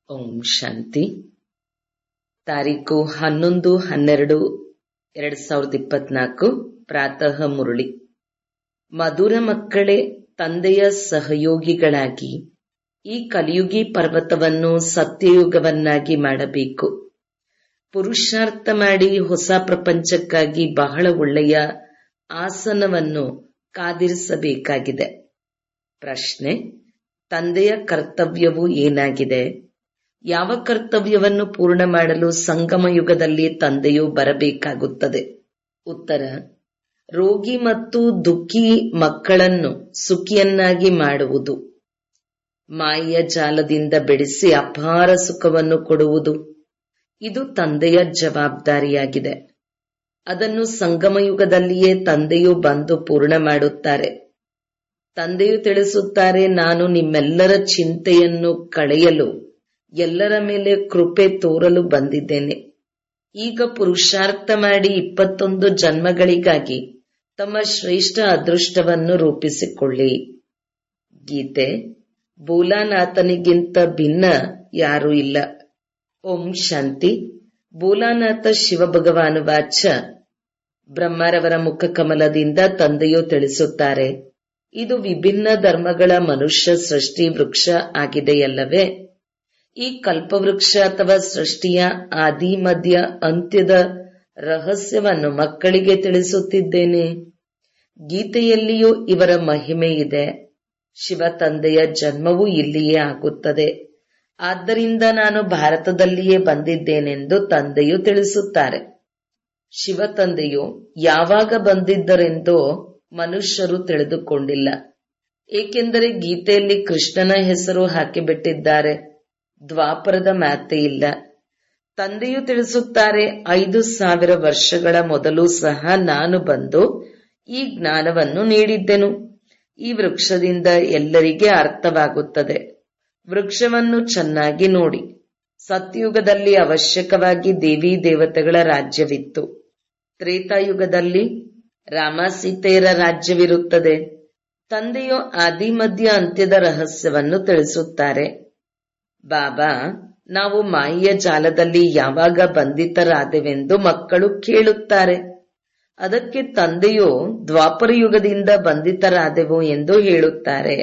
ಓಂ ಶಾಂತಿ ತಾರೀಕು ಹನ್ನೊಂದು ಹನ್ನೆರಡು ಎರಡ್ ಸಾವಿರದ ಇಪ್ಪತ್ನಾಲ್ಕು ಪ್ರಾತಃ ಮುರಳಿ ಮಧುರ ಮಕ್ಕಳೇ ತಂದೆಯ ಸಹಯೋಗಿಗಳಾಗಿ ಈ ಕಲಿಯುಗಿ ಪರ್ವತವನ್ನು ಸತ್ಯಯುಗವನ್ನಾಗಿ ಮಾಡಬೇಕು ಪುರುಷಾರ್ಥ ಮಾಡಿ ಹೊಸ ಪ್ರಪಂಚಕ್ಕಾಗಿ ಬಹಳ ಒಳ್ಳೆಯ ಆಸನವನ್ನು ಕಾದಿರಿಸಬೇಕಾಗಿದೆ ಪ್ರಶ್ನೆ ತಂದೆಯ ಕರ್ತವ್ಯವು ಏನಾಗಿದೆ ಯಾವ ಕರ್ತವ್ಯವನ್ನು ಪೂರ್ಣ ಮಾಡಲು ಸಂಗಮ ಯುಗದಲ್ಲಿ ತಂದೆಯು ಬರಬೇಕಾಗುತ್ತದೆ ಉತ್ತರ ರೋಗಿ ಮತ್ತು ದುಃಖಿ ಮಕ್ಕಳನ್ನು ಸುಖಿಯನ್ನಾಗಿ ಮಾಡುವುದು ಮಾಯೆಯ ಜಾಲದಿಂದ ಬೆಳೆಸಿ ಅಪಾರ ಸುಖವನ್ನು ಕೊಡುವುದು ಇದು ತಂದೆಯ ಜವಾಬ್ದಾರಿಯಾಗಿದೆ ಅದನ್ನು ಸಂಗಮ ಯುಗದಲ್ಲಿಯೇ ತಂದೆಯು ಬಂದು ಪೂರ್ಣ ಮಾಡುತ್ತಾರೆ ತಂದೆಯು ತಿಳಿಸುತ್ತಾರೆ ನಾನು ನಿಮ್ಮೆಲ್ಲರ ಚಿಂತೆಯನ್ನು ಕಳೆಯಲು ಎಲ್ಲರ ಮೇಲೆ ಕೃಪೆ ತೋರಲು ಬಂದಿದ್ದೇನೆ ಈಗ ಪುರುಷಾರ್ಥ ಮಾಡಿ ಇಪ್ಪತ್ತೊಂದು ಜನ್ಮಗಳಿಗಾಗಿ ತಮ್ಮ ಶ್ರೇಷ್ಠ ಅದೃಷ್ಟವನ್ನು ರೂಪಿಸಿಕೊಳ್ಳಿ ಗೀತೆ ಬೋಲಾನಾಥನಿಗಿಂತ ಭಿನ್ನ ಯಾರೂ ಇಲ್ಲ ಓಂ ಶಾಂತಿ ಬೋಲಾನಾಥ ಶಿವಭಗವಾನು ವಾಚ ಬ್ರಹ್ಮರವರ ಮುಖ ಕಮಲದಿಂದ ತಂದೆಯು ತಿಳಿಸುತ್ತಾರೆ ಇದು ವಿಭಿನ್ನ ಧರ್ಮಗಳ ಮನುಷ್ಯ ಸೃಷ್ಟಿ ವೃಕ್ಷ ಆಗಿದೆಯಲ್ಲವೇ ಈ ಕಲ್ಪವೃಕ್ಷ ಅಥವಾ ಸೃಷ್ಟಿಯ ಆದಿ ಮಧ್ಯ ಅಂತ್ಯದ ರಹಸ್ಯವನ್ನು ಮಕ್ಕಳಿಗೆ ತಿಳಿಸುತ್ತಿದ್ದೇನೆ ಗೀತೆಯಲ್ಲಿಯೂ ಇವರ ಮಹಿಮೆ ಇದೆ ಶಿವ ತಂದೆಯ ಜನ್ಮವೂ ಇಲ್ಲಿಯೇ ಆಗುತ್ತದೆ ಆದ್ದರಿಂದ ನಾನು ಭಾರತದಲ್ಲಿಯೇ ಬಂದಿದ್ದೇನೆಂದು ತಂದೆಯು ತಿಳಿಸುತ್ತಾರೆ ಶಿವ ತಂದೆಯು ಯಾವಾಗ ಬಂದಿದ್ದರೆಂದು ಮನುಷ್ಯರು ತಿಳಿದುಕೊಂಡಿಲ್ಲ ಏಕೆಂದರೆ ಗೀತೆಯಲ್ಲಿ ಕೃಷ್ಣನ ಹೆಸರು ಹಾಕಿಬಿಟ್ಟಿದ್ದಾರೆ ದ್ವಾಪರದ ಮಾತೆ ಇಲ್ಲ ತಂದೆಯು ತಿಳಿಸುತ್ತಾರೆ ಐದು ಸಾವಿರ ವರ್ಷಗಳ ಮೊದಲು ಸಹ ನಾನು ಬಂದು ಈ ಜ್ಞಾನವನ್ನು ನೀಡಿದ್ದೆನು ಈ ವೃಕ್ಷದಿಂದ ಎಲ್ಲರಿಗೆ ಅರ್ಥವಾಗುತ್ತದೆ ವೃಕ್ಷವನ್ನು ಚೆನ್ನಾಗಿ ನೋಡಿ ಸತ್ಯುಗದಲ್ಲಿ ಅವಶ್ಯಕವಾಗಿ ದೇವಿ ದೇವತೆಗಳ ರಾಜ್ಯವಿತ್ತು ತ್ರೇತಾಯುಗದಲ್ಲಿ ರಾಮ ಸೀತೆಯರ ರಾಜ್ಯವಿರುತ್ತದೆ ತಂದೆಯು ಆದಿ ಮಧ್ಯ ಅಂತ್ಯದ ರಹಸ್ಯವನ್ನು ತಿಳಿಸುತ್ತಾರೆ ಬಾಬಾ ನಾವು ಮಾಯಿಯ ಜಾಲದಲ್ಲಿ ಯಾವಾಗ ಬಂಧಿತರಾದೆವೆಂದು ಮಕ್ಕಳು ಕೇಳುತ್ತಾರೆ ಅದಕ್ಕೆ ತಂದೆಯು ದ್ವಾಪರ ಯುಗದಿಂದ ಬಂಧಿತರಾದೆವು ಎಂದು ಹೇಳುತ್ತಾರೆ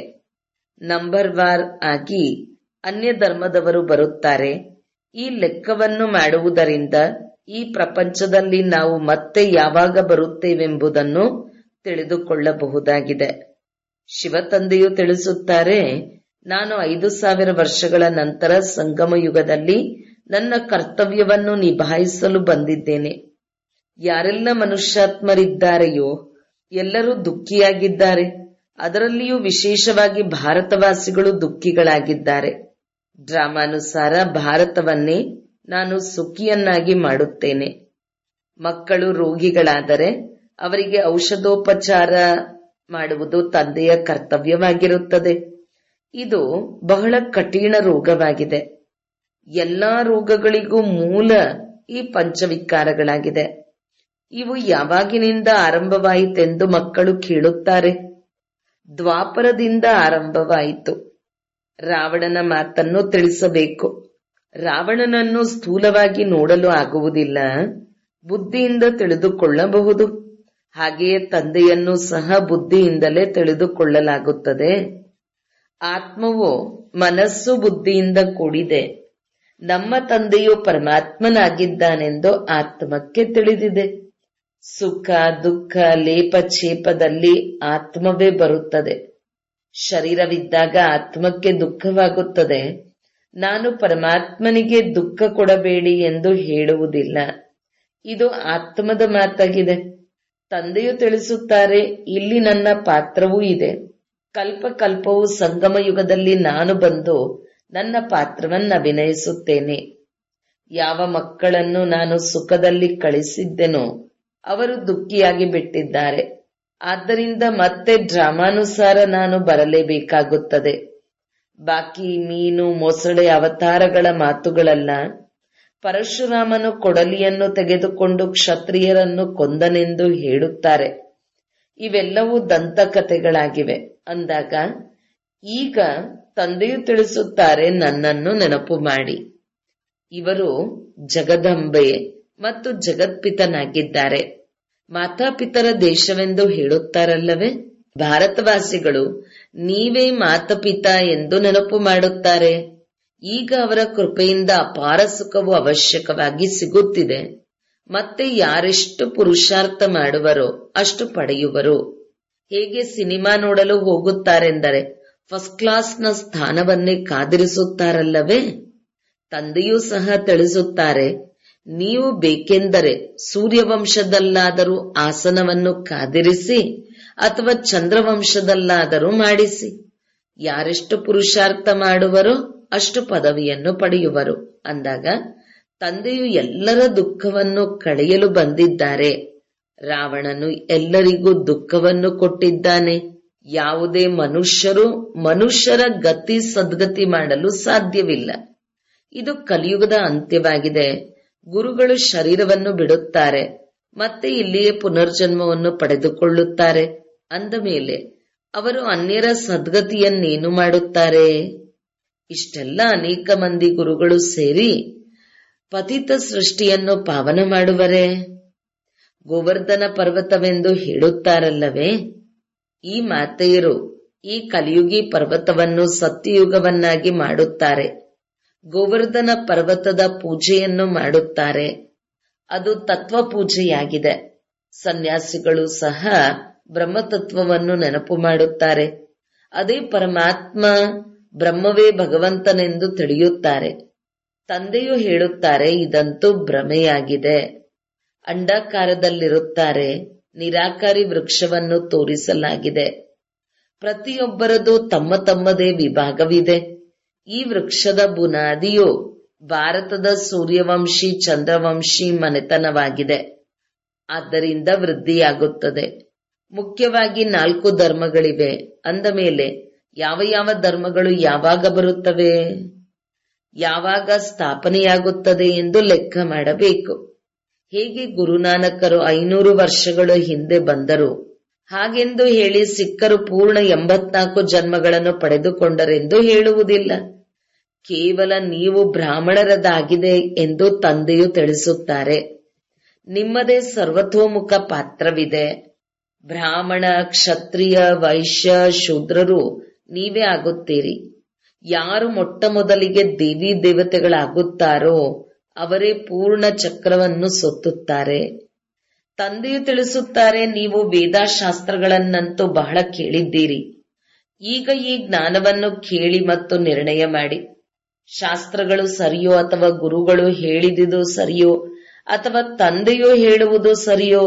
ನಂಬರ್ ವಾರ್ ಆಗಿ ಅನ್ಯ ಧರ್ಮದವರು ಬರುತ್ತಾರೆ ಈ ಲೆಕ್ಕವನ್ನು ಮಾಡುವುದರಿಂದ ಈ ಪ್ರಪಂಚದಲ್ಲಿ ನಾವು ಮತ್ತೆ ಯಾವಾಗ ಬರುತ್ತೇವೆಂಬುದನ್ನು ತಿಳಿದುಕೊಳ್ಳಬಹುದಾಗಿದೆ ಶಿವ ತಂದೆಯು ತಿಳಿಸುತ್ತಾರೆ ನಾನು ಐದು ಸಾವಿರ ವರ್ಷಗಳ ನಂತರ ಸಂಗಮ ಯುಗದಲ್ಲಿ ನನ್ನ ಕರ್ತವ್ಯವನ್ನು ನಿಭಾಯಿಸಲು ಬಂದಿದ್ದೇನೆ ಯಾರೆಲ್ಲ ಮನುಷ್ಯಾತ್ಮರಿದ್ದಾರೆಯೋ ಎಲ್ಲರೂ ದುಃಖಿಯಾಗಿದ್ದಾರೆ ಅದರಲ್ಲಿಯೂ ವಿಶೇಷವಾಗಿ ಭಾರತವಾಸಿಗಳು ದುಃಖಿಗಳಾಗಿದ್ದಾರೆ ಡ್ರಾಮಾನುಸಾರ ಭಾರತವನ್ನೇ ನಾನು ಸುಖಿಯನ್ನಾಗಿ ಮಾಡುತ್ತೇನೆ ಮಕ್ಕಳು ರೋಗಿಗಳಾದರೆ ಅವರಿಗೆ ಔಷಧೋಪಚಾರ ಮಾಡುವುದು ತಂದೆಯ ಕರ್ತವ್ಯವಾಗಿರುತ್ತದೆ ಇದು ಬಹಳ ಕಠಿಣ ರೋಗವಾಗಿದೆ ಎಲ್ಲಾ ರೋಗಗಳಿಗೂ ಮೂಲ ಈ ಪಂಚವಿಕಾರಗಳಾಗಿದೆ ಇವು ಯಾವಾಗಿನಿಂದ ಆರಂಭವಾಯಿತೆಂದು ಮಕ್ಕಳು ಕೇಳುತ್ತಾರೆ ದ್ವಾಪರದಿಂದ ಆರಂಭವಾಯಿತು ರಾವಣನ ಮಾತನ್ನು ತಿಳಿಸಬೇಕು ರಾವಣನನ್ನು ಸ್ಥೂಲವಾಗಿ ನೋಡಲು ಆಗುವುದಿಲ್ಲ ಬುದ್ಧಿಯಿಂದ ತಿಳಿದುಕೊಳ್ಳಬಹುದು ಹಾಗೆಯೇ ತಂದೆಯನ್ನು ಸಹ ಬುದ್ಧಿಯಿಂದಲೇ ತಿಳಿದುಕೊಳ್ಳಲಾಗುತ್ತದೆ ಆತ್ಮವು ಮನಸ್ಸು ಬುದ್ಧಿಯಿಂದ ಕೂಡಿದೆ ನಮ್ಮ ತಂದೆಯು ಪರಮಾತ್ಮನಾಗಿದ್ದಾನೆಂದು ಆತ್ಮಕ್ಕೆ ತಿಳಿದಿದೆ ಸುಖ ದುಃಖ ಲೇಪಛೇಪದಲ್ಲಿ ಆತ್ಮವೇ ಬರುತ್ತದೆ ಶರೀರವಿದ್ದಾಗ ಆತ್ಮಕ್ಕೆ ದುಃಖವಾಗುತ್ತದೆ ನಾನು ಪರಮಾತ್ಮನಿಗೆ ದುಃಖ ಕೊಡಬೇಡಿ ಎಂದು ಹೇಳುವುದಿಲ್ಲ ಇದು ಆತ್ಮದ ಮಾತಾಗಿದೆ ತಂದೆಯು ತಿಳಿಸುತ್ತಾರೆ ಇಲ್ಲಿ ನನ್ನ ಪಾತ್ರವೂ ಇದೆ ಕಲ್ಪ ಕಲ್ಪವು ಸಂಗಮ ಯುಗದಲ್ಲಿ ನಾನು ಬಂದು ನನ್ನ ಪಾತ್ರವನ್ನು ಅಭಿನಯಿಸುತ್ತೇನೆ ಯಾವ ಮಕ್ಕಳನ್ನು ನಾನು ಸುಖದಲ್ಲಿ ಕಳಿಸಿದ್ದೆನೋ ಅವರು ದುಃಖಿಯಾಗಿ ಬಿಟ್ಟಿದ್ದಾರೆ ಆದ್ದರಿಂದ ಮತ್ತೆ ಡ್ರಾಮಾನುಸಾರ ನಾನು ಬರಲೇಬೇಕಾಗುತ್ತದೆ ಬಾಕಿ ಮೀನು ಮೊಸಳೆ ಅವತಾರಗಳ ಮಾತುಗಳಲ್ಲ ಪರಶುರಾಮನು ಕೊಡಲಿಯನ್ನು ತೆಗೆದುಕೊಂಡು ಕ್ಷತ್ರಿಯರನ್ನು ಕೊಂದನೆಂದು ಹೇಳುತ್ತಾರೆ ಇವೆಲ್ಲವೂ ದಂತಕಥೆಗಳಾಗಿವೆ ಅಂದಾಗ ಈಗ ತಂದೆಯು ತಿಳಿಸುತ್ತಾರೆ ನನ್ನನ್ನು ನೆನಪು ಮಾಡಿ ಇವರು ಜಗದಂಬೆ ಮತ್ತು ಜಗತ್ಪಿತನಾಗಿದ್ದಾರೆ ಮಾತಾಪಿತರ ದೇಶವೆಂದು ಹೇಳುತ್ತಾರಲ್ಲವೇ ಭಾರತವಾಸಿಗಳು ನೀವೇ ಮಾತಪಿತ ಎಂದು ನೆನಪು ಮಾಡುತ್ತಾರೆ ಈಗ ಅವರ ಕೃಪೆಯಿಂದ ಅಪಾರ ಸುಖವು ಅವಶ್ಯಕವಾಗಿ ಸಿಗುತ್ತಿದೆ ಮತ್ತೆ ಯಾರೆಷ್ಟು ಪುರುಷಾರ್ಥ ಮಾಡುವರೋ ಅಷ್ಟು ಪಡೆಯುವರು ಹೇಗೆ ಸಿನಿಮಾ ನೋಡಲು ಹೋಗುತ್ತಾರೆಂದರೆ ಫಸ್ಟ್ ಕ್ಲಾಸ್ನ ಸ್ಥಾನವನ್ನೇ ಕಾದಿರಿಸುತ್ತಾರಲ್ಲವೇ ತಂದೆಯೂ ಸಹ ತಿಳಿಸುತ್ತಾರೆ ನೀವು ಬೇಕೆಂದರೆ ಸೂರ್ಯವಂಶದಲ್ಲಾದರೂ ಆಸನವನ್ನು ಕಾದಿರಿಸಿ ಅಥವಾ ಚಂದ್ರವಂಶದಲ್ಲಾದರೂ ಮಾಡಿಸಿ ಯಾರೆಷ್ಟು ಪುರುಷಾರ್ಥ ಮಾಡುವರೋ ಅಷ್ಟು ಪದವಿಯನ್ನು ಪಡೆಯುವರು ಅಂದಾಗ ತಂದೆಯು ಎಲ್ಲರ ದುಃಖವನ್ನು ಕಳೆಯಲು ಬಂದಿದ್ದಾರೆ ರಾವಣನು ಎಲ್ಲರಿಗೂ ದುಃಖವನ್ನು ಕೊಟ್ಟಿದ್ದಾನೆ ಯಾವುದೇ ಮನುಷ್ಯರು ಮನುಷ್ಯರ ಗತಿ ಸದ್ಗತಿ ಮಾಡಲು ಸಾಧ್ಯವಿಲ್ಲ ಇದು ಕಲಿಯುಗದ ಅಂತ್ಯವಾಗಿದೆ ಗುರುಗಳು ಶರೀರವನ್ನು ಬಿಡುತ್ತಾರೆ ಮತ್ತೆ ಇಲ್ಲಿಯೇ ಪುನರ್ಜನ್ಮವನ್ನು ಪಡೆದುಕೊಳ್ಳುತ್ತಾರೆ ಅಂದ ಮೇಲೆ ಅವರು ಅನ್ಯರ ಸದ್ಗತಿಯನ್ನೇನು ಮಾಡುತ್ತಾರೆ ಇಷ್ಟೆಲ್ಲ ಅನೇಕ ಮಂದಿ ಗುರುಗಳು ಸೇರಿ ಪತಿತ ಸೃಷ್ಟಿಯನ್ನು ಪಾವನ ಮಾಡುವರೆ ಗೋವರ್ಧನ ಪರ್ವತವೆಂದು ಹೇಳುತ್ತಾರಲ್ಲವೇ ಈ ಮಾತೆಯರು ಈ ಕಲಿಯುಗಿ ಪರ್ವತವನ್ನು ಸತ್ಯಯುಗವನ್ನಾಗಿ ಮಾಡುತ್ತಾರೆ ಗೋವರ್ಧನ ಪರ್ವತದ ಪೂಜೆಯನ್ನು ಮಾಡುತ್ತಾರೆ ಅದು ತತ್ವ ಪೂಜೆಯಾಗಿದೆ ಸನ್ಯಾಸಿಗಳು ಸಹ ಬ್ರಹ್ಮತತ್ವವನ್ನು ನೆನಪು ಮಾಡುತ್ತಾರೆ ಅದೇ ಪರಮಾತ್ಮ ಬ್ರಹ್ಮವೇ ಭಗವಂತನೆಂದು ತಿಳಿಯುತ್ತಾರೆ ತಂದೆಯು ಹೇಳುತ್ತಾರೆ ಇದಂತೂ ಭ್ರಮೆಯಾಗಿದೆ ಅಂಡಾಕಾರದಲ್ಲಿರುತ್ತಾರೆ ನಿರಾಕಾರಿ ವೃಕ್ಷವನ್ನು ತೋರಿಸಲಾಗಿದೆ ಪ್ರತಿಯೊಬ್ಬರದು ತಮ್ಮ ತಮ್ಮದೇ ವಿಭಾಗವಿದೆ ಈ ವೃಕ್ಷದ ಬುನಾದಿಯು ಭಾರತದ ಸೂರ್ಯವಂಶಿ ಚಂದ್ರವಂಶಿ ಮನೆತನವಾಗಿದೆ ಆದ್ದರಿಂದ ವೃದ್ಧಿಯಾಗುತ್ತದೆ ಮುಖ್ಯವಾಗಿ ನಾಲ್ಕು ಧರ್ಮಗಳಿವೆ ಅಂದ ಮೇಲೆ ಯಾವ ಯಾವ ಧರ್ಮಗಳು ಯಾವಾಗ ಬರುತ್ತವೆ ಯಾವಾಗ ಸ್ಥಾಪನೆಯಾಗುತ್ತದೆ ಎಂದು ಲೆಕ್ಕ ಮಾಡಬೇಕು ಹೇಗೆ ಗುರುನಾನಕರು ಐನೂರು ವರ್ಷಗಳ ಹಿಂದೆ ಬಂದರು ಹಾಗೆಂದು ಹೇಳಿ ಸಿಕ್ಕರು ಪೂರ್ಣ ಎಂಬತ್ನಾಲ್ಕು ಜನ್ಮಗಳನ್ನು ಪಡೆದುಕೊಂಡರೆಂದು ಹೇಳುವುದಿಲ್ಲ ಕೇವಲ ನೀವು ಬ್ರಾಹ್ಮಣರದಾಗಿದೆ ಎಂದು ತಂದೆಯು ತಿಳಿಸುತ್ತಾರೆ ನಿಮ್ಮದೇ ಸರ್ವತೋಮುಖ ಪಾತ್ರವಿದೆ ಬ್ರಾಹ್ಮಣ ಕ್ಷತ್ರಿಯ ವೈಶ್ಯ ಶೂದ್ರರು ನೀವೇ ಆಗುತ್ತೀರಿ ಯಾರು ಮೊಟ್ಟ ಮೊದಲಿಗೆ ದೇವಿ ದೇವತೆಗಳಾಗುತ್ತಾರೋ ಅವರೇ ಪೂರ್ಣ ಚಕ್ರವನ್ನು ಸೊತ್ತುತ್ತಾರೆ ತಂದೆಯು ತಿಳಿಸುತ್ತಾರೆ ನೀವು ವೇದಾಶಾಸ್ತ್ರಗಳನ್ನಂತೂ ಬಹಳ ಕೇಳಿದ್ದೀರಿ ಈಗ ಈ ಜ್ಞಾನವನ್ನು ಕೇಳಿ ಮತ್ತು ನಿರ್ಣಯ ಮಾಡಿ ಶಾಸ್ತ್ರಗಳು ಸರಿಯೋ ಅಥವಾ ಗುರುಗಳು ಹೇಳಿದುದು ಸರಿಯೋ ಅಥವಾ ತಂದೆಯೋ ಹೇಳುವುದು ಸರಿಯೋ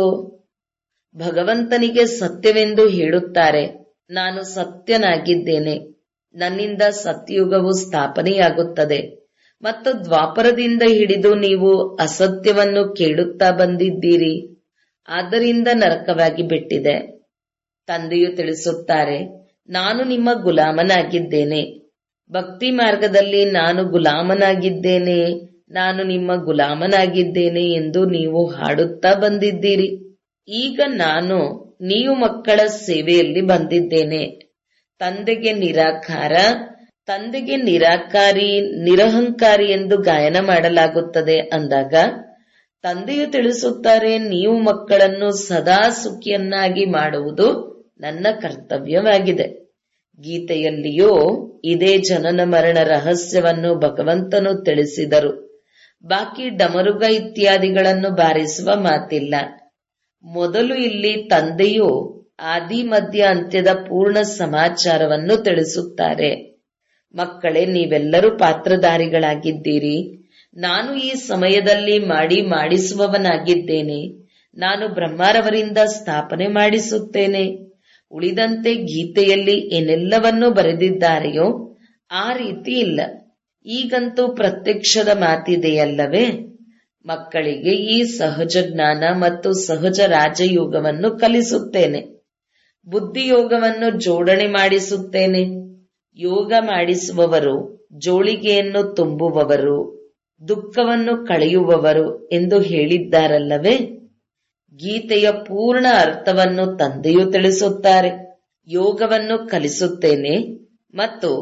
ಭಗವಂತನಿಗೆ ಸತ್ಯವೆಂದು ಹೇಳುತ್ತಾರೆ ನಾನು ಸತ್ಯನಾಗಿದ್ದೇನೆ ನನ್ನಿಂದ ಸತ್ಯಯುಗವು ಸ್ಥಾಪನೆಯಾಗುತ್ತದೆ ಮತ್ತು ದ್ವಾಪರದಿಂದ ಹಿಡಿದು ನೀವು ಅಸತ್ಯವನ್ನು ಕೇಳುತ್ತಾ ಬಂದಿದ್ದೀರಿ ಆದ್ದರಿಂದ ನರಕವಾಗಿ ಬಿಟ್ಟಿದೆ ತಂದೆಯು ತಿಳಿಸುತ್ತಾರೆ ನಾನು ನಿಮ್ಮ ಗುಲಾಮನಾಗಿದ್ದೇನೆ ಭಕ್ತಿ ಮಾರ್ಗದಲ್ಲಿ ನಾನು ಗುಲಾಮನಾಗಿದ್ದೇನೆ ನಾನು ನಿಮ್ಮ ಗುಲಾಮನಾಗಿದ್ದೇನೆ ಎಂದು ನೀವು ಹಾಡುತ್ತಾ ಬಂದಿದ್ದೀರಿ ಈಗ ನಾನು ನೀವು ಮಕ್ಕಳ ಸೇವೆಯಲ್ಲಿ ಬಂದಿದ್ದೇನೆ ತಂದೆಗೆ ನಿರಾಕಾರ ತಂದೆಗೆ ನಿರಾಕಾರಿ ನಿರಹಂಕಾರಿ ಎಂದು ಗಾಯನ ಮಾಡಲಾಗುತ್ತದೆ ಅಂದಾಗ ತಂದೆಯು ತಿಳಿಸುತ್ತಾರೆ ನೀವು ಮಕ್ಕಳನ್ನು ಸದಾ ಸುಖಿಯನ್ನಾಗಿ ಮಾಡುವುದು ನನ್ನ ಕರ್ತವ್ಯವಾಗಿದೆ ಗೀತೆಯಲ್ಲಿಯೂ ಇದೇ ಜನನ ಮರಣ ರಹಸ್ಯವನ್ನು ಭಗವಂತನು ತಿಳಿಸಿದರು ಬಾಕಿ ಡಮರುಗ ಇತ್ಯಾದಿಗಳನ್ನು ಬಾರಿಸುವ ಮಾತಿಲ್ಲ ಮೊದಲು ಇಲ್ಲಿ ತಂದೆಯು ಆದಿ ಮಧ್ಯ ಅಂತ್ಯದ ಪೂರ್ಣ ಸಮಾಚಾರವನ್ನು ತಿಳಿಸುತ್ತಾರೆ ಮಕ್ಕಳೇ ನೀವೆಲ್ಲರೂ ಪಾತ್ರಧಾರಿಗಳಾಗಿದ್ದೀರಿ ನಾನು ಈ ಸಮಯದಲ್ಲಿ ಮಾಡಿ ಮಾಡಿಸುವವನಾಗಿದ್ದೇನೆ ನಾನು ಬ್ರಹ್ಮಾರವರಿಂದ ಸ್ಥಾಪನೆ ಮಾಡಿಸುತ್ತೇನೆ ಉಳಿದಂತೆ ಗೀತೆಯಲ್ಲಿ ಏನೆಲ್ಲವನ್ನೂ ಬರೆದಿದ್ದಾರೆಯೋ ಆ ರೀತಿ ಇಲ್ಲ ಈಗಂತೂ ಪ್ರತ್ಯಕ್ಷದ ಮಾತಿದೆಯಲ್ಲವೇ ಮಕ್ಕಳಿಗೆ ಈ ಸಹಜ ಜ್ಞಾನ ಮತ್ತು ಸಹಜ ರಾಜಯೋಗವನ್ನು ಕಲಿಸುತ್ತೇನೆ ಬುದ್ಧಿಯೋಗವನ್ನು ಜೋಡಣೆ ಮಾಡಿಸುತ್ತೇನೆ ಯೋಗ ಮಾಡಿಸುವವರು ಜೋಳಿಗೆಯನ್ನು ತುಂಬುವವರು ದುಃಖವನ್ನು ಕಳೆಯುವವರು ಎಂದು ಹೇಳಿದ್ದಾರಲ್ಲವೇ ಗೀತೆಯ ಪೂರ್ಣ ಅರ್ಥವನ್ನು ತಂದೆಯು ತಿಳಿಸುತ್ತಾರೆ ಯೋಗವನ್ನು ಕಲಿಸುತ್ತೇನೆ ಮತ್ತು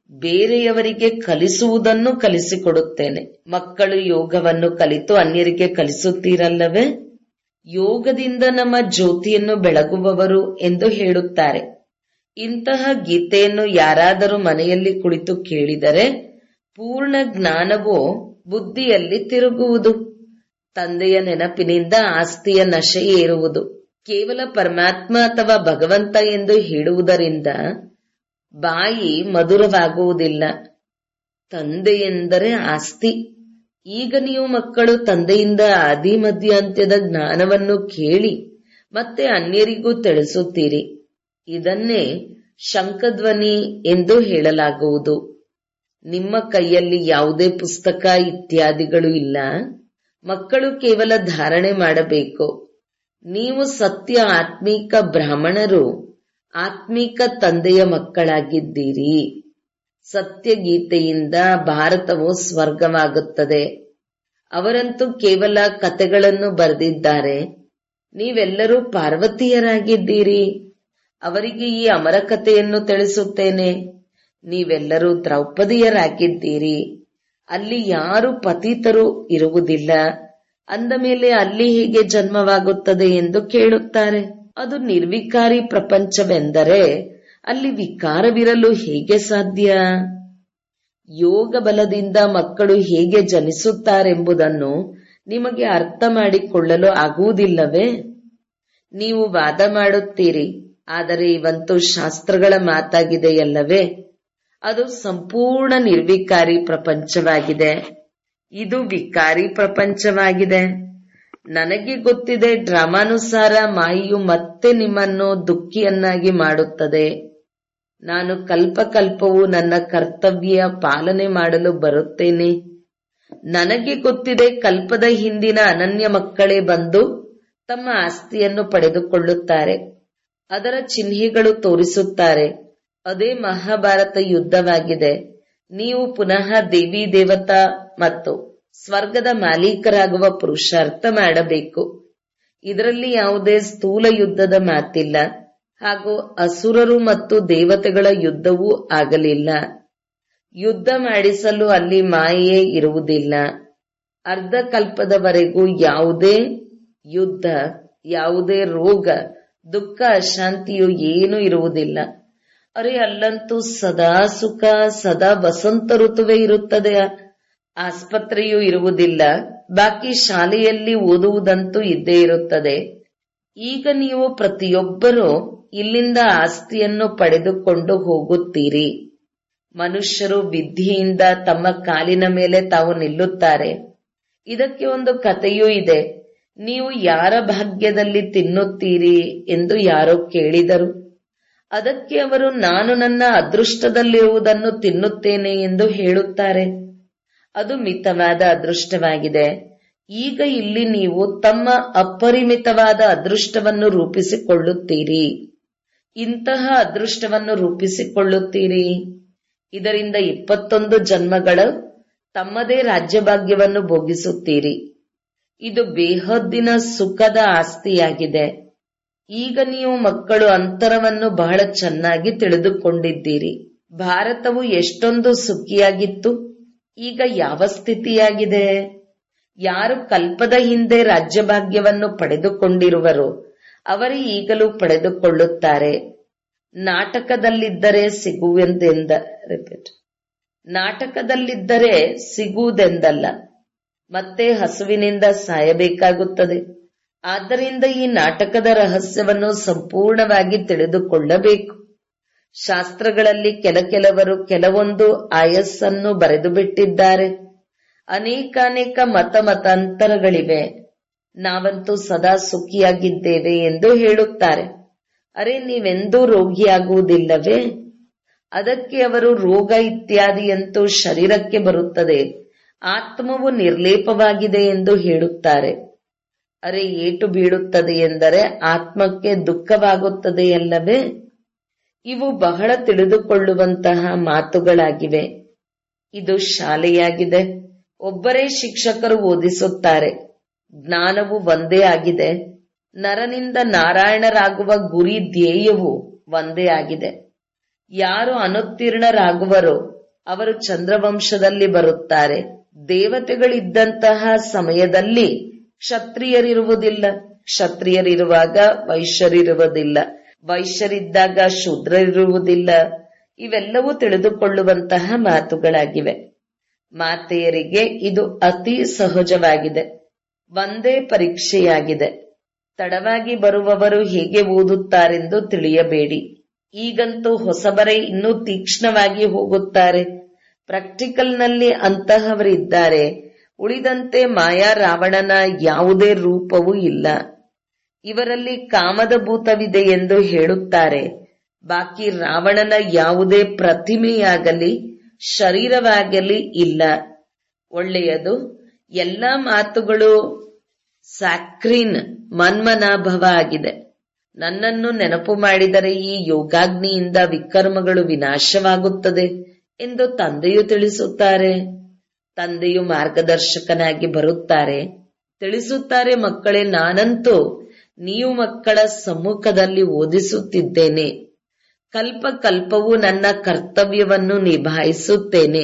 ಬೇರೆಯವರಿಗೆ ಕಲಿಸುವುದನ್ನು ಕಲಿಸಿಕೊಡುತ್ತೇನೆ ಮಕ್ಕಳು ಯೋಗವನ್ನು ಕಲಿತು ಅನ್ಯರಿಗೆ ಕಲಿಸುತ್ತೀರಲ್ಲವೇ ಯೋಗದಿಂದ ನಮ್ಮ ಜ್ಯೋತಿಯನ್ನು ಬೆಳಗುವವರು ಎಂದು ಹೇಳುತ್ತಾರೆ ಇಂತಹ ಗೀತೆಯನ್ನು ಯಾರಾದರೂ ಮನೆಯಲ್ಲಿ ಕುಳಿತು ಕೇಳಿದರೆ ಪೂರ್ಣ ಜ್ಞಾನವು ಬುದ್ಧಿಯಲ್ಲಿ ತಿರುಗುವುದು ತಂದೆಯ ನೆನಪಿನಿಂದ ಆಸ್ತಿಯ ನಶೆ ಏರುವುದು ಕೇವಲ ಪರಮಾತ್ಮ ಅಥವಾ ಭಗವಂತ ಎಂದು ಹೇಳುವುದರಿಂದ ಬಾಯಿ ಮಧುರವಾಗುವುದಿಲ್ಲ ತಂದೆ ಎಂದರೆ ಆಸ್ತಿ ಈಗ ನೀವು ಮಕ್ಕಳು ತಂದೆಯಿಂದ ಆದಿ ಮಧ್ಯಾಂತ್ಯದ ಜ್ಞಾನವನ್ನು ಕೇಳಿ ಮತ್ತೆ ಅನ್ಯರಿಗೂ ತಿಳಿಸುತ್ತೀರಿ ಇದನ್ನೇ ಶಂಖಧ್ವನಿ ಎಂದು ಹೇಳಲಾಗುವುದು ನಿಮ್ಮ ಕೈಯಲ್ಲಿ ಯಾವುದೇ ಪುಸ್ತಕ ಇತ್ಯಾದಿಗಳು ಇಲ್ಲ ಮಕ್ಕಳು ಕೇವಲ ಧಾರಣೆ ಮಾಡಬೇಕು ನೀವು ಸತ್ಯ ಆತ್ಮೀಕ ಬ್ರಾಹ್ಮಣರು ಆತ್ಮೀಕ ತಂದೆಯ ಮಕ್ಕಳಾಗಿದ್ದೀರಿ ಸತ್ಯಗೀತೆಯಿಂದ ಭಾರತವು ಸ್ವರ್ಗವಾಗುತ್ತದೆ ಅವರಂತೂ ಕೇವಲ ಕತೆಗಳನ್ನು ಬರೆದಿದ್ದಾರೆ ನೀವೆಲ್ಲರೂ ಪಾರ್ವತಿಯರಾಗಿದ್ದೀರಿ ಅವರಿಗೆ ಈ ಅಮರ ಕಥೆಯನ್ನು ತಿಳಿಸುತ್ತೇನೆ ನೀವೆಲ್ಲರೂ ದ್ರೌಪದಿಯರಾಗಿದ್ದೀರಿ ಅಲ್ಲಿ ಯಾರು ಪತಿತರು ಇರುವುದಿಲ್ಲ ಅಂದ ಮೇಲೆ ಅಲ್ಲಿ ಹೇಗೆ ಜನ್ಮವಾಗುತ್ತದೆ ಎಂದು ಕೇಳುತ್ತಾರೆ ಅದು ನಿರ್ವಿಕಾರಿ ಪ್ರಪಂಚವೆಂದರೆ ಅಲ್ಲಿ ವಿಕಾರವಿರಲು ಹೇಗೆ ಸಾಧ್ಯ ಯೋಗ ಬಲದಿಂದ ಮಕ್ಕಳು ಹೇಗೆ ಜನಿಸುತ್ತಾರೆಂಬುದನ್ನು ನಿಮಗೆ ಅರ್ಥ ಮಾಡಿಕೊಳ್ಳಲು ಆಗುವುದಿಲ್ಲವೇ ನೀವು ವಾದ ಮಾಡುತ್ತೀರಿ ಆದರೆ ಇವಂತೂ ಶಾಸ್ತ್ರಗಳ ಮಾತಾಗಿದೆಯಲ್ಲವೇ ಅದು ಸಂಪೂರ್ಣ ನಿರ್ವಿಕಾರಿ ಪ್ರಪಂಚವಾಗಿದೆ ಇದು ವಿಕಾರಿ ಪ್ರಪಂಚವಾಗಿದೆ ನನಗೆ ಗೊತ್ತಿದೆ ಡ್ರಾಮಾನುಸಾರ ಮಾಯಿಯು ಮತ್ತೆ ನಿಮ್ಮನ್ನು ದುಃಖಿಯನ್ನಾಗಿ ಮಾಡುತ್ತದೆ ನಾನು ಕಲ್ಪಕಲ್ಪವು ನನ್ನ ಕರ್ತವ್ಯ ಪಾಲನೆ ಮಾಡಲು ಬರುತ್ತೇನೆ ನನಗೆ ಗೊತ್ತಿದೆ ಕಲ್ಪದ ಹಿಂದಿನ ಅನನ್ಯ ಮಕ್ಕಳೇ ಬಂದು ತಮ್ಮ ಆಸ್ತಿಯನ್ನು ಪಡೆದುಕೊಳ್ಳುತ್ತಾರೆ ಅದರ ಚಿಹ್ನೆಗಳು ತೋರಿಸುತ್ತಾರೆ ಅದೇ ಮಹಾಭಾರತ ಯುದ್ಧವಾಗಿದೆ ನೀವು ಪುನಃ ದೇವಿ ದೇವತಾ ಮತ್ತು ಸ್ವರ್ಗದ ಮಾಲೀಕರಾಗುವ ಪುರುಷಾರ್ಥ ಮಾಡಬೇಕು ಇದರಲ್ಲಿ ಯಾವುದೇ ಸ್ಥೂಲ ಯುದ್ಧದ ಮಾತಿಲ್ಲ ಹಾಗೂ ಅಸುರರು ಮತ್ತು ದೇವತೆಗಳ ಯುದ್ಧವೂ ಆಗಲಿಲ್ಲ ಯುದ್ಧ ಮಾಡಿಸಲು ಅಲ್ಲಿ ಮಾಯೆಯೇ ಇರುವುದಿಲ್ಲ ಅರ್ಧ ಕಲ್ಪದವರೆಗೂ ಯಾವುದೇ ಯುದ್ಧ ಯಾವುದೇ ರೋಗ ದುಃಖ ಅಶಾಂತಿಯು ಏನೂ ಇರುವುದಿಲ್ಲ ಅರೆ ಅಲ್ಲಂತೂ ಸದಾ ಸುಖ ಸದಾ ವಸಂತ ಋತುವೇ ಇರುತ್ತದೆ ಆಸ್ಪತ್ರೆಯೂ ಇರುವುದಿಲ್ಲ ಬಾಕಿ ಶಾಲೆಯಲ್ಲಿ ಓದುವುದಂತೂ ಇದ್ದೇ ಇರುತ್ತದೆ ಈಗ ನೀವು ಪ್ರತಿಯೊಬ್ಬರೂ ಇಲ್ಲಿಂದ ಆಸ್ತಿಯನ್ನು ಪಡೆದುಕೊಂಡು ಹೋಗುತ್ತೀರಿ ಮನುಷ್ಯರು ವಿದ್ಯೆಯಿಂದ ತಮ್ಮ ಕಾಲಿನ ಮೇಲೆ ತಾವು ನಿಲ್ಲುತ್ತಾರೆ ಇದಕ್ಕೆ ಒಂದು ಕಥೆಯೂ ಇದೆ ನೀವು ಯಾರ ಭಾಗ್ಯದಲ್ಲಿ ತಿನ್ನುತ್ತೀರಿ ಎಂದು ಯಾರೋ ಕೇಳಿದರು ಅದಕ್ಕೆ ಅವರು ನಾನು ನನ್ನ ಅದೃಷ್ಟದಲ್ಲಿರುವುದನ್ನು ತಿನ್ನುತ್ತೇನೆ ಎಂದು ಹೇಳುತ್ತಾರೆ ಅದು ಮಿತವಾದ ಅದೃಷ್ಟವಾಗಿದೆ ಈಗ ಇಲ್ಲಿ ನೀವು ತಮ್ಮ ಅಪರಿಮಿತವಾದ ಅದೃಷ್ಟವನ್ನು ರೂಪಿಸಿಕೊಳ್ಳುತ್ತೀರಿ ಇಂತಹ ಅದೃಷ್ಟವನ್ನು ರೂಪಿಸಿಕೊಳ್ಳುತ್ತೀರಿ ಇದರಿಂದ ಇಪ್ಪತ್ತೊಂದು ಜನ್ಮಗಳ ತಮ್ಮದೇ ರಾಜ್ಯಭಾಗ್ಯವನ್ನು ಭೋಗಿಸುತ್ತೀರಿ ಇದು ಬೇಹದ್ದಿನ ಸುಖದ ಆಸ್ತಿಯಾಗಿದೆ ಈಗ ನೀವು ಮಕ್ಕಳು ಅಂತರವನ್ನು ಬಹಳ ಚೆನ್ನಾಗಿ ತಿಳಿದುಕೊಂಡಿದ್ದೀರಿ ಭಾರತವು ಎಷ್ಟೊಂದು ಸುಖಿಯಾಗಿತ್ತು ಈಗ ಯಾವ ಸ್ಥಿತಿಯಾಗಿದೆ ಯಾರು ಕಲ್ಪದ ಹಿಂದೆ ರಾಜ್ಯಭಾಗ್ಯವನ್ನು ಪಡೆದುಕೊಂಡಿರುವರೋ ಅವರೇ ಈಗಲೂ ಪಡೆದುಕೊಳ್ಳುತ್ತಾರೆ ನಾಟಕದಲ್ಲಿದ್ದರೆ ಸಿಗುವೆಂದೆಂದ ರಿಪೀಟ್ ನಾಟಕದಲ್ಲಿದ್ದರೆ ಸಿಗುವುದೆಂದಲ್ಲ ಮತ್ತೆ ಹಸುವಿನಿಂದ ಸಾಯಬೇಕಾಗುತ್ತದೆ ಆದ್ದರಿಂದ ಈ ನಾಟಕದ ರಹಸ್ಯವನ್ನು ಸಂಪೂರ್ಣವಾಗಿ ತಿಳಿದುಕೊಳ್ಳಬೇಕು ಶಾಸ್ತ್ರಗಳಲ್ಲಿ ಕೆಲ ಕೆಲವರು ಕೆಲವೊಂದು ಆಯಸ್ಸನ್ನು ಬರೆದು ಬಿಟ್ಟಿದ್ದಾರೆ ಅನೇಕಾನೇಕ ಮತ ಮತಾಂತರಗಳಿವೆ ನಾವಂತೂ ಸದಾ ಸುಖಿಯಾಗಿದ್ದೇವೆ ಎಂದು ಹೇಳುತ್ತಾರೆ ಅರೆ ನೀವೆಂದೂ ರೋಗಿಯಾಗುವುದಿಲ್ಲವೇ ಅದಕ್ಕೆ ಅವರು ರೋಗ ಇತ್ಯಾದಿಯಂತೂ ಶರೀರಕ್ಕೆ ಬರುತ್ತದೆ ಆತ್ಮವು ನಿರ್ಲೇಪವಾಗಿದೆ ಎಂದು ಹೇಳುತ್ತಾರೆ ಅರೆ ಏಟು ಬೀಳುತ್ತದೆ ಎಂದರೆ ಆತ್ಮಕ್ಕೆ ದುಃಖವಾಗುತ್ತದೆಯಲ್ಲವೇ ಇವು ಬಹಳ ತಿಳಿದುಕೊಳ್ಳುವಂತಹ ಮಾತುಗಳಾಗಿವೆ ಇದು ಶಾಲೆಯಾಗಿದೆ ಒಬ್ಬರೇ ಶಿಕ್ಷಕರು ಓದಿಸುತ್ತಾರೆ ಜ್ಞಾನವು ಒಂದೇ ಆಗಿದೆ ನರನಿಂದ ನಾರಾಯಣರಾಗುವ ಗುರಿ ಧ್ಯೇಯವು ಒಂದೇ ಆಗಿದೆ ಯಾರು ಅನುತ್ತೀರ್ಣರಾಗುವರೋ ಅವರು ಚಂದ್ರವಂಶದಲ್ಲಿ ಬರುತ್ತಾರೆ ದೇವತೆಗಳಿದ್ದಂತಹ ಸಮಯದಲ್ಲಿ ಕ್ಷತ್ರಿಯರಿರುವುದಿಲ್ಲ ಕ್ಷತ್ರಿಯರಿರುವಾಗ ವೈಶ್ಯರಿರುವುದಿಲ್ಲ ವೈಶ್ಯರಿದ್ದಾಗ ಶೂದ್ರರಿರುವುದಿಲ್ಲ ಇವೆಲ್ಲವೂ ತಿಳಿದುಕೊಳ್ಳುವಂತಹ ಮಾತುಗಳಾಗಿವೆ ಮಾತೆಯರಿಗೆ ಇದು ಅತಿ ಸಹಜವಾಗಿದೆ ಒಂದೇ ಪರೀಕ್ಷೆಯಾಗಿದೆ ತಡವಾಗಿ ಬರುವವರು ಹೇಗೆ ಓದುತ್ತಾರೆಂದು ತಿಳಿಯಬೇಡಿ ಈಗಂತೂ ಹೊಸಬರೇ ಇನ್ನೂ ತೀಕ್ಷ್ಣವಾಗಿ ಹೋಗುತ್ತಾರೆ ಪ್ರಾಕ್ಟಿಕಲ್ನಲ್ಲಿ ಅಂತಹವರಿದ್ದಾರೆ ಉಳಿದಂತೆ ಮಾಯಾ ರಾವಣನ ಯಾವುದೇ ರೂಪವೂ ಇಲ್ಲ ಇವರಲ್ಲಿ ಕಾಮದ ಭೂತವಿದೆ ಎಂದು ಹೇಳುತ್ತಾರೆ ಬಾಕಿ ರಾವಣನ ಯಾವುದೇ ಪ್ರತಿಮೆಯಾಗಲಿ ಶರೀರವಾಗಲಿ ಇಲ್ಲ ಒಳ್ಳೆಯದು ಎಲ್ಲ ಮಾತುಗಳು ಸ್ಯಾಕ್ರೀನ್ ಮನ್ಮನಾಭವ ಆಗಿದೆ ನನ್ನನ್ನು ನೆನಪು ಮಾಡಿದರೆ ಈ ಯೋಗಾಗ್ನಿಯಿಂದ ವಿಕರ್ಮಗಳು ವಿನಾಶವಾಗುತ್ತದೆ ಎಂದು ತಂದೆಯು ತಿಳಿಸುತ್ತಾರೆ ತಂದೆಯು ಮಾರ್ಗದರ್ಶಕನಾಗಿ ಬರುತ್ತಾರೆ ತಿಳಿಸುತ್ತಾರೆ ಮಕ್ಕಳೇ ನಾನಂತೂ ನೀವು ಮಕ್ಕಳ ಸಮ್ಮುಖದಲ್ಲಿ ಓದಿಸುತ್ತಿದ್ದೇನೆ ಕಲ್ಪ ಕಲ್ಪವೂ ನನ್ನ ಕರ್ತವ್ಯವನ್ನು ನಿಭಾಯಿಸುತ್ತೇನೆ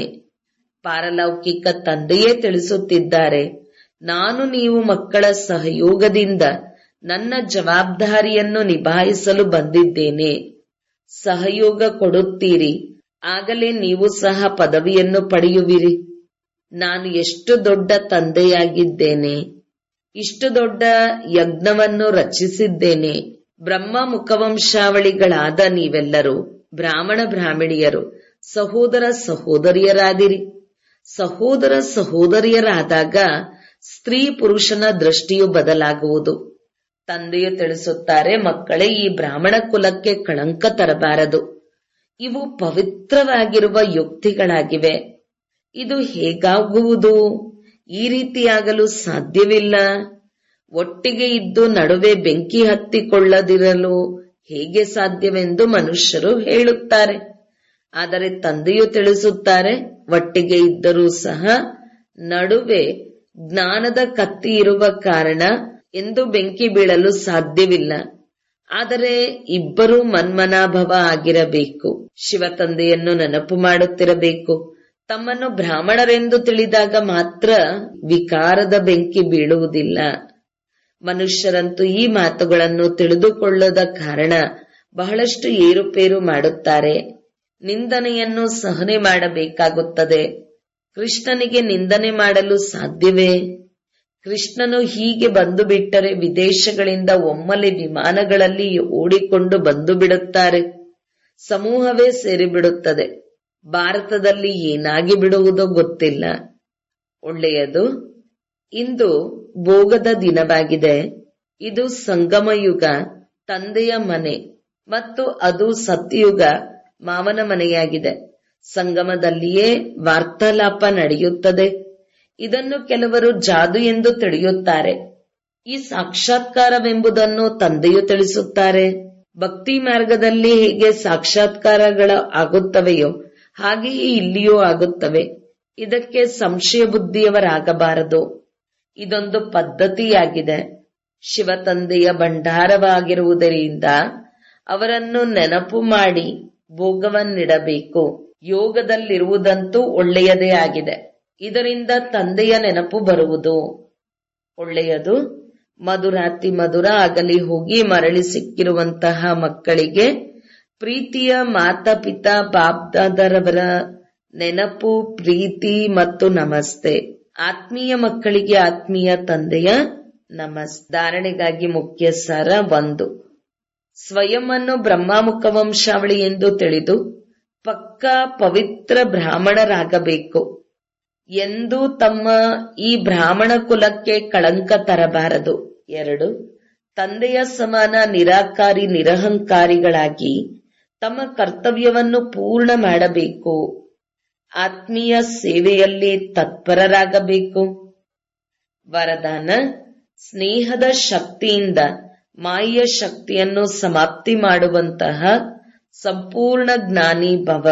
ಪಾರಲೌಕಿಕ ತಂದೆಯೇ ತಿಳಿಸುತ್ತಿದ್ದಾರೆ ನಾನು ನೀವು ಮಕ್ಕಳ ಸಹಯೋಗದಿಂದ ನನ್ನ ಜವಾಬ್ದಾರಿಯನ್ನು ನಿಭಾಯಿಸಲು ಬಂದಿದ್ದೇನೆ ಸಹಯೋಗ ಕೊಡುತ್ತೀರಿ ಆಗಲೇ ನೀವು ಸಹ ಪದವಿಯನ್ನು ಪಡೆಯುವಿರಿ ನಾನು ಎಷ್ಟು ದೊಡ್ಡ ತಂದೆಯಾಗಿದ್ದೇನೆ ಇಷ್ಟು ದೊಡ್ಡ ಯಜ್ಞವನ್ನು ರಚಿಸಿದ್ದೇನೆ ಬ್ರಹ್ಮ ಮುಖವಂಶಾವಳಿಗಳಾದ ನೀವೆಲ್ಲರೂ ಬ್ರಾಹ್ಮಣ ಬ್ರಾಹ್ಮಣಿಯರು ಸಹೋದರ ಸಹೋದರಿಯರಾದಿರಿ ಸಹೋದರ ಸಹೋದರಿಯರಾದಾಗ ಸ್ತ್ರೀ ಪುರುಷನ ದೃಷ್ಟಿಯು ಬದಲಾಗುವುದು ತಂದೆಯು ತಿಳಿಸುತ್ತಾರೆ ಮಕ್ಕಳೇ ಈ ಬ್ರಾಹ್ಮಣ ಕುಲಕ್ಕೆ ಕಳಂಕ ತರಬಾರದು ಇವು ಪವಿತ್ರವಾಗಿರುವ ಯುಕ್ತಿಗಳಾಗಿವೆ ಇದು ಹೇಗಾಗುವುದು ಈ ರೀತಿಯಾಗಲು ಸಾಧ್ಯವಿಲ್ಲ ಒಟ್ಟಿಗೆ ಇದ್ದು ನಡುವೆ ಬೆಂಕಿ ಹತ್ತಿಕೊಳ್ಳದಿರಲು ಹೇಗೆ ಸಾಧ್ಯವೆಂದು ಮನುಷ್ಯರು ಹೇಳುತ್ತಾರೆ ಆದರೆ ತಂದೆಯು ತಿಳಿಸುತ್ತಾರೆ ಒಟ್ಟಿಗೆ ಇದ್ದರೂ ಸಹ ನಡುವೆ ಜ್ಞಾನದ ಕತ್ತಿ ಇರುವ ಕಾರಣ ಎಂದು ಬೆಂಕಿ ಬೀಳಲು ಸಾಧ್ಯವಿಲ್ಲ ಆದರೆ ಇಬ್ಬರೂ ಮನ್ಮನಾಭವ ಆಗಿರಬೇಕು ಶಿವ ತಂದೆಯನ್ನು ನೆನಪು ಮಾಡುತ್ತಿರಬೇಕು ತಮ್ಮನ್ನು ಬ್ರಾಹ್ಮಣರೆಂದು ತಿಳಿದಾಗ ಮಾತ್ರ ವಿಕಾರದ ಬೆಂಕಿ ಬೀಳುವುದಿಲ್ಲ ಮನುಷ್ಯರಂತೂ ಈ ಮಾತುಗಳನ್ನು ತಿಳಿದುಕೊಳ್ಳದ ಕಾರಣ ಬಹಳಷ್ಟು ಏರುಪೇರು ಮಾಡುತ್ತಾರೆ ನಿಂದನೆಯನ್ನು ಸಹನೆ ಮಾಡಬೇಕಾಗುತ್ತದೆ ಕೃಷ್ಣನಿಗೆ ನಿಂದನೆ ಮಾಡಲು ಸಾಧ್ಯವೇ ಕೃಷ್ಣನು ಹೀಗೆ ಬಂದು ಬಿಟ್ಟರೆ ವಿದೇಶಗಳಿಂದ ಒಮ್ಮೆಲೆ ವಿಮಾನಗಳಲ್ಲಿ ಓಡಿಕೊಂಡು ಬಂದು ಬಿಡುತ್ತಾರೆ ಸಮೂಹವೇ ಸೇರಿಬಿಡುತ್ತದೆ ಭಾರತದಲ್ಲಿ ಏನಾಗಿ ಬಿಡುವುದೋ ಗೊತ್ತಿಲ್ಲ ಒಳ್ಳೆಯದು ಇಂದು ಭೋಗದ ದಿನವಾಗಿದೆ ಇದು ಸಂಗಮಯುಗ ತಂದೆಯ ಮನೆ ಮತ್ತು ಅದು ಸತ್ಯುಗ ಮಾವನ ಮನೆಯಾಗಿದೆ ಸಂಗಮದಲ್ಲಿಯೇ ವಾರ್ತಾಲಾಪ ನಡೆಯುತ್ತದೆ ಇದನ್ನು ಕೆಲವರು ಜಾದು ಎಂದು ತಿಳಿಯುತ್ತಾರೆ ಈ ಸಾಕ್ಷಾತ್ಕಾರವೆಂಬುದನ್ನು ತಂದೆಯು ತಿಳಿಸುತ್ತಾರೆ ಭಕ್ತಿ ಮಾರ್ಗದಲ್ಲಿ ಹೇಗೆ ಸಾಕ್ಷಾತ್ಕಾರಗಳ ಆಗುತ್ತವೆಯೋ ಹಾಗೆಯೇ ಇಲ್ಲಿಯೂ ಆಗುತ್ತವೆ ಇದಕ್ಕೆ ಸಂಶಯ ಬುದ್ಧಿಯವರಾಗಬಾರದು ಇದೊಂದು ಪದ್ಧತಿಯಾಗಿದೆ ಶಿವತಂದೆಯ ಭಂಡಾರವಾಗಿರುವುದರಿಂದ ಅವರನ್ನು ನೆನಪು ಮಾಡಿ ಭೋಗವನ್ನಿಡಬೇಕು ಯೋಗದಲ್ಲಿರುವುದಂತೂ ಒಳ್ಳೆಯದೇ ಆಗಿದೆ ಇದರಿಂದ ತಂದೆಯ ನೆನಪು ಬರುವುದು ಒಳ್ಳೆಯದು ಮಧುರಾತಿ ಮಧುರ ಆಗಲಿ ಹೋಗಿ ಮರಳಿ ಸಿಕ್ಕಿರುವಂತಹ ಮಕ್ಕಳಿಗೆ ಪ್ರೀತಿಯ ಮಾತಾಪಿತಾ ಬಾಬ್ದಾದರವರ ನೆನಪು ಪ್ರೀತಿ ಮತ್ತು ನಮಸ್ತೆ ಆತ್ಮೀಯ ಮಕ್ಕಳಿಗೆ ಆತ್ಮೀಯ ತಂದೆಯ ನಮಸ್ ಧಾರಣೆಗಾಗಿ ಮುಖ್ಯ ಸಾರ ಒಂದು ಸ್ವಯಂ ಅನ್ನು ಬ್ರಹ್ಮಾಮುಖ ವಂಶಾವಳಿ ಎಂದು ತಿಳಿದು ಪಕ್ಕಾ ಪವಿತ್ರ ಬ್ರಾಹ್ಮಣರಾಗಬೇಕು ಎಂದು ತಮ್ಮ ಈ ಬ್ರಾಹ್ಮಣ ಕುಲಕ್ಕೆ ಕಳಂಕ ತರಬಾರದು ಎರಡು ತಂದೆಯ ಸಮಾನ ನಿರಾಕಾರಿ ನಿರಹಂಕಾರಿಗಳಾಗಿ ತಮ್ಮ ಕರ್ತವ್ಯವನ್ನು ಪೂರ್ಣ ಮಾಡಬೇಕು ಆತ್ಮೀಯ ಸೇವೆಯಲ್ಲಿ ತತ್ಪರರಾಗಬೇಕು ವರದಾನ ಸ್ನೇಹದ ಶಕ್ತಿಯಿಂದ ಮಾಯೆಯ ಶಕ್ತಿಯನ್ನು ಸಮಾಪ್ತಿ ಮಾಡುವಂತಹ ಸಂಪೂರ್ಣ ಜ್ಞಾನಿ ಭವ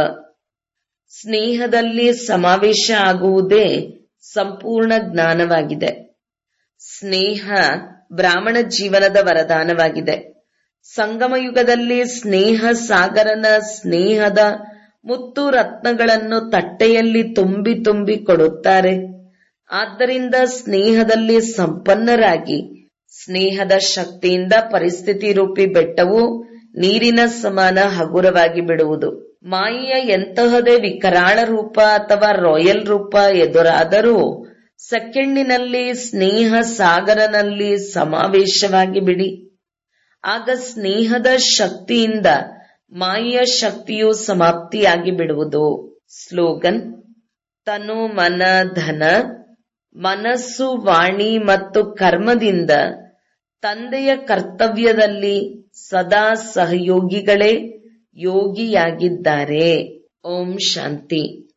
ಸ್ನೇಹದಲ್ಲಿ ಸಮಾವೇಶ ಆಗುವುದೇ ಸಂಪೂರ್ಣ ಜ್ಞಾನವಾಗಿದೆ ಸ್ನೇಹ ಬ್ರಾಹ್ಮಣ ಜೀವನದ ವರದಾನವಾಗಿದೆ ಸಂಗಮ ಯುಗದಲ್ಲಿ ಸ್ನೇಹ ಸಾಗರನ ಸ್ನೇಹದ ಮುತ್ತು ರತ್ನಗಳನ್ನು ತಟ್ಟೆಯಲ್ಲಿ ತುಂಬಿ ತುಂಬಿ ಕೊಡುತ್ತಾರೆ ಆದ್ದರಿಂದ ಸ್ನೇಹದಲ್ಲಿ ಸಂಪನ್ನರಾಗಿ ಸ್ನೇಹದ ಶಕ್ತಿಯಿಂದ ಪರಿಸ್ಥಿತಿ ರೂಪಿ ಬೆಟ್ಟವು ನೀರಿನ ಸಮಾನ ಹಗುರವಾಗಿ ಬಿಡುವುದು ಮಾಯೆಯ ಎಂತಹದೇ ವಿಕರಾಳ ರೂಪ ಅಥವಾ ರಾಯಲ್ ರೂಪ ಎದುರಾದರೂ ಸೆಕೆಂಡಿನಲ್ಲಿ ಸ್ನೇಹ ಸಾಗರನಲ್ಲಿ ಸಮಾವೇಶವಾಗಿ ಬಿಡಿ ಆಗ ಸ್ನೇಹದ ಶಕ್ತಿಯಿಂದ ಮಾಯೆಯ ಶಕ್ತಿಯು ಸಮಾಪ್ತಿಯಾಗಿ ಬಿಡುವುದು ಸ್ಲೋಗನ್ ತನು ಮನ ಧನ ಮನಸ್ಸು ವಾಣಿ ಮತ್ತು ಕರ್ಮದಿಂದ ತಂದೆಯ ಕರ್ತವ್ಯದಲ್ಲಿ ಸದಾ ಸಹಯೋಗಿಗಳೇ ಯೋಗಿಯಾಗಿದ್ದಾರೆ ಓಂ ಶಾಂತಿ